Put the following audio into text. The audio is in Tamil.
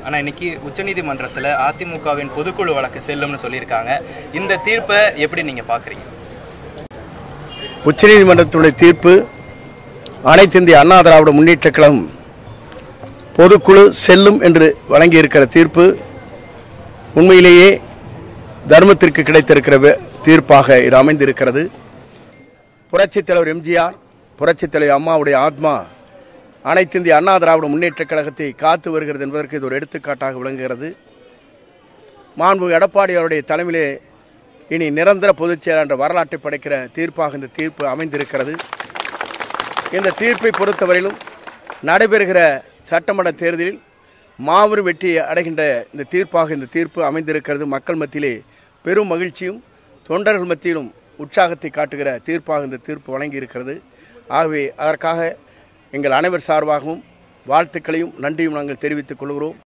ஆனா இன்னைக்கு உச்சநீதிமன்றத்துல அதிமுகவின் பொதுக்குழு வழக்கு செல்லும்னு சொல்லியிருக்காங்க இந்த தீர்ப்பை எப்படி நீங்க பாக்குறீங்க உச்சநீதிமன்றத்துடைய தீர்ப்பு அனைத்து இந்திய அண்ணா திராவிட முன்னேற்ற கழகம் பொதுக்குழு செல்லும் என்று வழங்கியிருக்கிற தீர்ப்பு உண்மையிலேயே தர்மத்திற்கு கிடைத்திருக்கிற வே- தீர்ப்பாக இது அமைந்திருக்கிறது புரட்சித் தலைவர் எம்ஜிஆர் புரட்சித் தலைவர் அம்மாவுடைய ஆத்மா அனைத்து இந்திய அண்ணா திராவிட முன்னேற்ற கழகத்தை காத்து வருகிறது என்பதற்கு இது ஒரு எடுத்துக்காட்டாக விளங்குகிறது மாண்பு எடப்பாடி அவருடைய தலைமையிலே இனி நிரந்தர பொதுச் செயலர் என்ற வரலாற்றை படைக்கிற தீர்ப்பாக இந்த தீர்ப்பு அமைந்திருக்கிறது இந்த தீர்ப்பை பொறுத்தவரையிலும் நடைபெறுகிற சட்டமன்ற தேர்தலில் மாபெரும் வெற்றி அடைகின்ற இந்த தீர்ப்பாக இந்த தீர்ப்பு அமைந்திருக்கிறது மக்கள் மத்தியிலே பெரும் மகிழ்ச்சியும் தொண்டர்கள் மத்தியிலும் உற்சாகத்தை காட்டுகிற தீர்ப்பாக இந்த தீர்ப்பு வழங்கியிருக்கிறது ஆகவே அதற்காக எங்கள் அனைவர் சார்பாகவும் வாழ்த்துக்களையும் நன்றியும் நாங்கள் தெரிவித்துக் கொள்கிறோம்